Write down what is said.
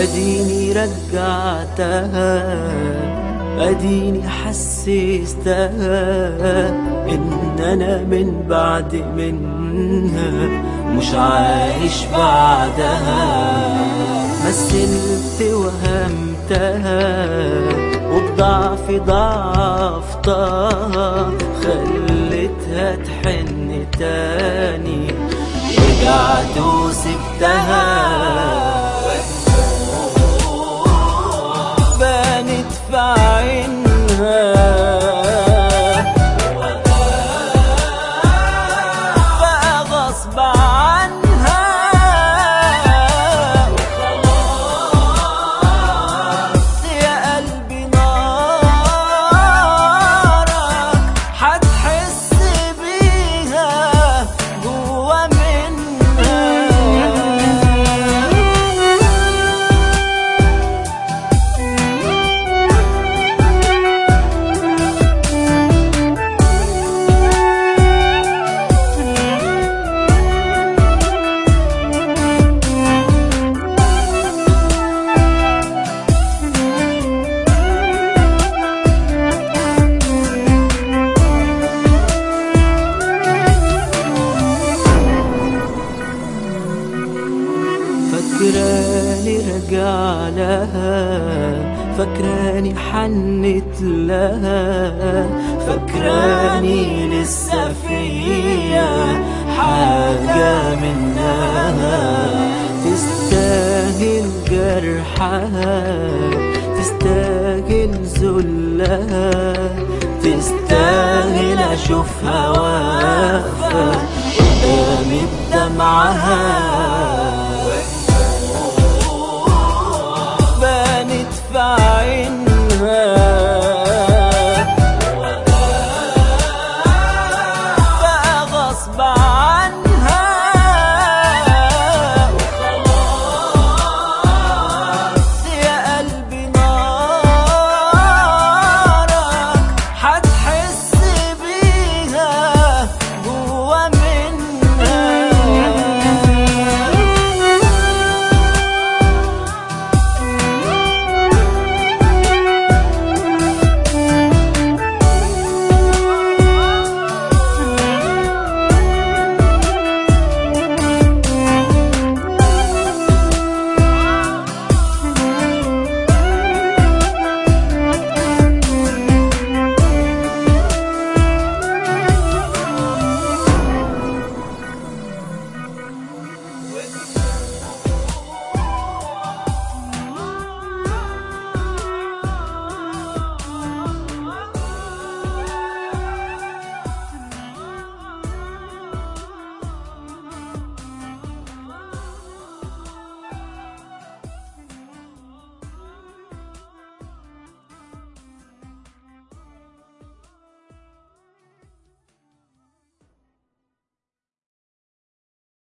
اديني رجعتها اديني حسستها ان انا من بعد منها مش عايش بعدها مثلت وهمتها وبضعفي ضعفتها خليتها تحن تاني رجعت وسبتها بانت في عينها بقى غصب عنها وخلاص يا قلبي نارك هتحس بيها جوا منها فكراني رجع لها فكراني حنت لها فكراني لسه فيا حاجة منها تستاهل جرحها تستاهل ذلها تستاهل اشوفها واقفة قدامي بدمعها